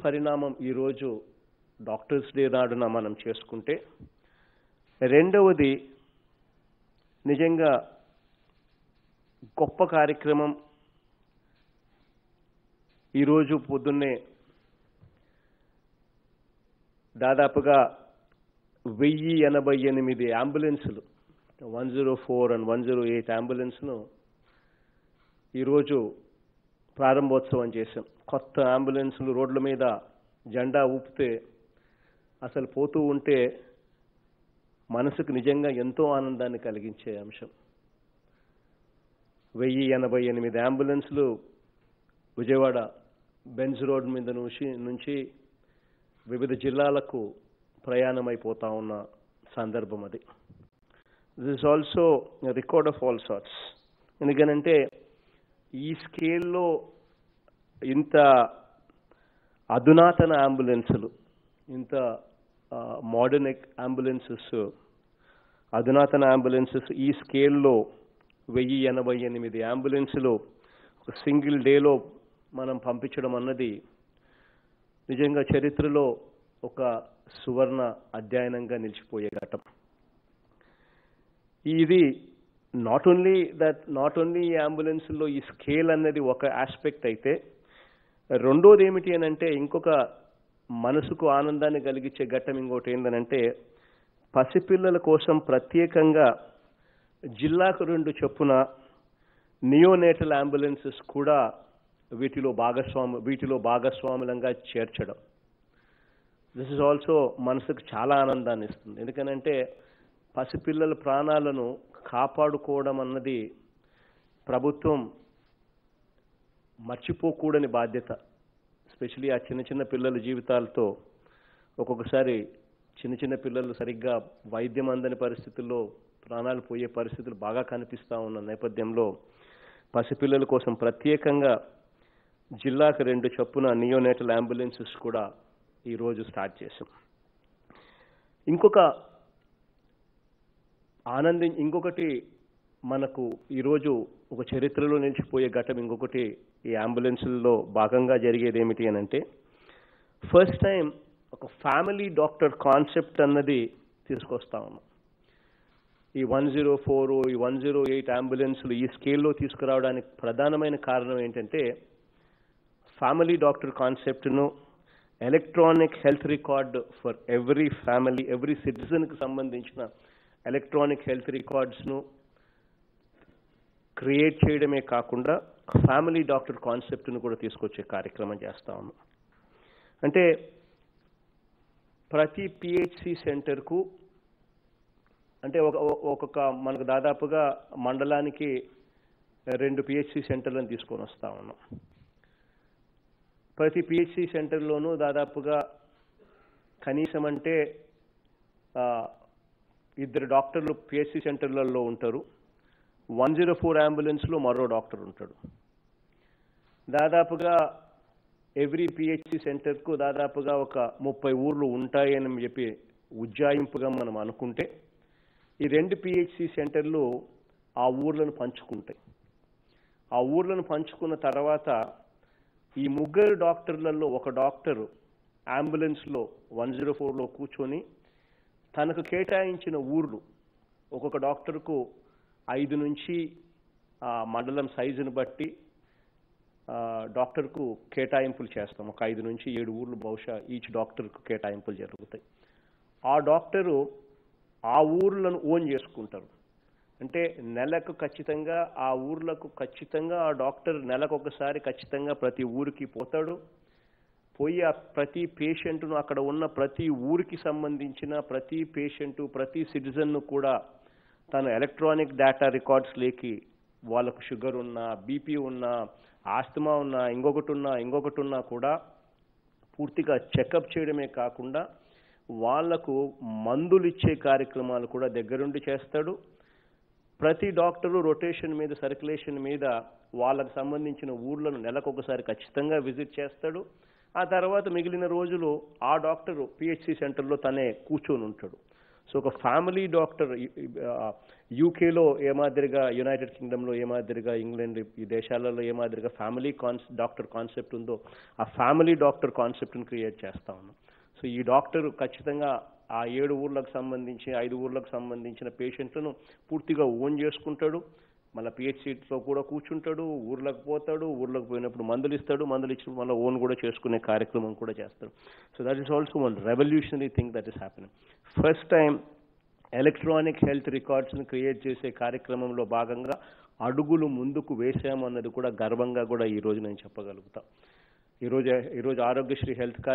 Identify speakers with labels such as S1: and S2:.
S1: పరిణామం ఈరోజు doctors day నాడున మనం చేసుకుంటే రెండవది నిజంగా గొప్ప కార్యక్రమం ఈరోజు పొద్దున్నే దాదాపుగా వెయ్యి ఎనభై ఎనిమిది అంబులెన్సులు one zero four and one zero eight అంబులెన్స్ను ఈరోజు ప్రారంభోత్సవం చేశాం కొత్త అంబులెన్సులు రోడ్ల మీద జెండా ఊపితే అసలు పోతూ ఉంటే మనసుకు నిజంగా ఎంతో ఆనందాన్ని కలిగించే అంశం వెయ్యి ఎనభై ఎనిమిది అంబులెన్స్లు విజయవాడ బెంజ్ రోడ్ మీద నుంచి నుంచి వివిధ జిల్లాలకు ప్రయాణమైపోతా ఉన్న సందర్భం అది this is also record of all sorts ఎందుకనంటే ఈ స్కేల్లో ఇంత అధునాతన అంబులెన్సులు ఇంత మోడర్న్ అంబులెన్సెస్ అధునాతన అంబులెన్సెస్ ఈ స్కేల్లో వెయ్యి ఎనభై ఎనిమిది అంబులెన్సులు ఒక సింగిల్ డేలో మనం పంపించడం అన్నది నిజంగా చరిత్రలో ఒక సువర్ణ అధ్యయనంగా నిలిచిపోయే ఘటం ఇది not only that not only ఈ అంబులెన్స్లో ఈ స్కేల్ అన్నది ఒక ఆస్పెక్ట్ అయితే రెండోది ఏమిటి అని అంటే ఇంకొక మనసుకు ఆనందాన్ని కలిగించే ఘట్టం ఇంకోటి ఏంటనంటే పసిపిల్లల కోసం ప్రత్యేకంగా జిల్లాకు రెండు చొప్పున నియోనేటల్ అంబులెన్సెస్ కూడా వీటిలో భాగస్వాము వీటిలో భాగస్వాములంగా చేర్చడం దిస్ ఇస్ ఆల్సో మనసుకు చాలా ఆనందాన్ని ఇస్తుంది ఎందుకనంటే పసిపిల్లల ప్రాణాలను కాపాడుకోవడం అన్నది ప్రభుత్వం మర్చిపోకూడని బాధ్యత ఎస్పెషలీ ఆ చిన్న చిన్న పిల్లల జీవితాలతో ఒక్కొక్కసారి చిన్న చిన్న పిల్లలు సరిగ్గా వైద్యం అందని పరిస్థితుల్లో ప్రాణాలు పోయే పరిస్థితులు బాగా కనిపిస్తూ ఉన్న నేపథ్యంలో పసిపిల్లల కోసం ప్రత్యేకంగా జిల్లాకు రెండు చొప్పున నియోనేటల్ అంబులెన్సెస్ కూడా ఈరోజు స్టార్ట్ చేశాం ఇంకొక ఆనందం ఇంకొకటి మనకు ఈరోజు ఒక చరిత్రలో నిలిచిపోయే ఘటం ఇంకొకటి ఈ అంబులెన్స్లలో భాగంగా జరిగేది ఏమిటి అని అంటే ఫస్ట్ టైం ఒక ఫ్యామిలీ డాక్టర్ కాన్సెప్ట్ అన్నది తీసుకొస్తా ఉన్నాం ఈ వన్ జీరో ఫోర్ ఈ వన్ జీరో ఎయిట్ అంబులెన్స్లు ఈ స్కేల్లో తీసుకురావడానికి ప్రధానమైన కారణం ఏంటంటే ఫ్యామిలీ డాక్టర్ కాన్సెప్ట్ను electronic health record for every family every సిటిజన్కి సంబంధించిన ఎలక్ట్రానిక్ హెల్త్ రికార్డ్స్ను క్రియేట్ చేయడమే కాకుండా ఫ్యామిలీ డాక్టర్ కాన్సెప్ట్ను కూడా తీసుకొచ్చే కార్యక్రమం చేస్తా ఉన్నాం అంటే ప్రతి పిహెచ్సి సెంటర్కు అంటే ఒక ఒక్కొక్క మనకు దాదాపుగా మండలానికి రెండు పిహెచ్సి సెంటర్లను తీసుకొని వస్తా ఉన్నాం ప్రతి పిహెచ్సి సెంటర్లోనూ దాదాపుగా కనీసం అంటే ఇద్దరు డాక్టర్లు పిహెచ్సి సెంటర్లలో ఉంటారు వన్ జీరో ఫోర్ అంబులెన్స్లో మరో డాక్టర్ ఉంటాడు దాదాపుగా ఎవ్రీ పిహెచ్సి సెంటర్కు దాదాపుగా ఒక ముప్పై ఊర్లు ఉంటాయని చెప్పి ఉజ్జాయింపుగా మనం అనుకుంటే ఈ రెండు పిహెచ్సి సెంటర్లు ఆ ఊర్లను పంచుకుంటాయి ఆ ఊర్లను పంచుకున్న తర్వాత ఈ ముగ్గురు డాక్టర్లలో ఒక డాక్టరు అంబులెన్స్లో వన్ జీరో ఫోర్లో కూర్చొని తనకు కేటాయించిన ఊర్లు ఒక్కొక్క డాక్టర్కు ఐదు నుంచి మండలం సైజును బట్టి డాక్టర్కు కేటాయింపులు చేస్తాం ఒక ఐదు నుంచి ఏడు ఊర్లు బహుశా ఈచ్ డాక్టర్కు కేటాయింపులు జరుగుతాయి ఆ డాక్టరు ఆ ఊర్లను ఓన్ చేసుకుంటారు అంటే నెలకు ఖచ్చితంగా ఆ ఊర్లకు ఖచ్చితంగా ఆ డాక్టర్ నెలకు ఒకసారి ఖచ్చితంగా ప్రతి ఊరికి పోతాడు పోయి ఆ ప్రతి పేషెంట్ను అక్కడ ఉన్న ప్రతి ఊరికి సంబంధించిన ప్రతి పేషెంటు ప్రతి సిటిజన్ను కూడా తను ఎలక్ట్రానిక్ డేటా రికార్డ్స్ లేకి వాళ్ళకు షుగర్ ఉన్నా బీపీ ఉన్నా ఆస్తమా ఉన్నా ఇంకొకటి ఉన్నా ఇంకొకటి ఉన్నా కూడా పూర్తిగా చెకప్ చేయడమే కాకుండా వాళ్లకు మందులు ఇచ్చే కార్యక్రమాలు కూడా దగ్గరుండి చేస్తాడు ప్రతి డాక్టరు రొటేషన్ మీద సర్క్యులేషన్ మీద వాళ్ళకు సంబంధించిన ఊర్లను నెలకొకసారి ఖచ్చితంగా విజిట్ చేస్తాడు ఆ తర్వాత మిగిలిన రోజులు ఆ డాక్టరు పిహెచ్సి సెంటర్లో తనే కూర్చొని ఉంటాడు సో ఒక ఫ్యామిలీ డాక్టర్ యూకేలో ఏ మాదిరిగా యునైటెడ్ కింగ్డమ్లో ఏ మాదిరిగా ఇంగ్లాండ్ ఈ దేశాలలో ఏ మాదిరిగా ఫ్యామిలీ కాన్స్ డాక్టర్ కాన్సెప్ట్ ఉందో ఆ ఫ్యామిలీ డాక్టర్ కాన్సెప్ట్ని క్రియేట్ చేస్తా ఉన్నాం సో ఈ డాక్టర్ ఖచ్చితంగా ఆ ఏడు ఊర్లకు సంబంధించి ఐదు ఊర్లకు సంబంధించిన పేషెంట్లను పూర్తిగా ఓన్ చేసుకుంటాడు మళ్ళీ పిహెచ్సితో కూడా కూర్చుంటాడు ఊర్లకు పోతాడు ఊర్లకు పోయినప్పుడు మందులు ఇస్తాడు మందులు ఇచ్చినప్పుడు మళ్ళీ ఓన్ కూడా చేసుకునే కార్యక్రమం కూడా చేస్తాడు so that is also one revolutionary thing that is happening first time electronic health రికార్డ్స్ని క్రియేట్ చేసే కార్యక్రమంలో భాగంగా అడుగులు ముందుకు వేశాము అన్నది కూడా గర్వంగా కూడా ఈరోజు నేను చెప్పగలుగుతా ఈరోజు ఈరోజు ఆరోగ్యశ్రీ హెల్త్ కార్డ్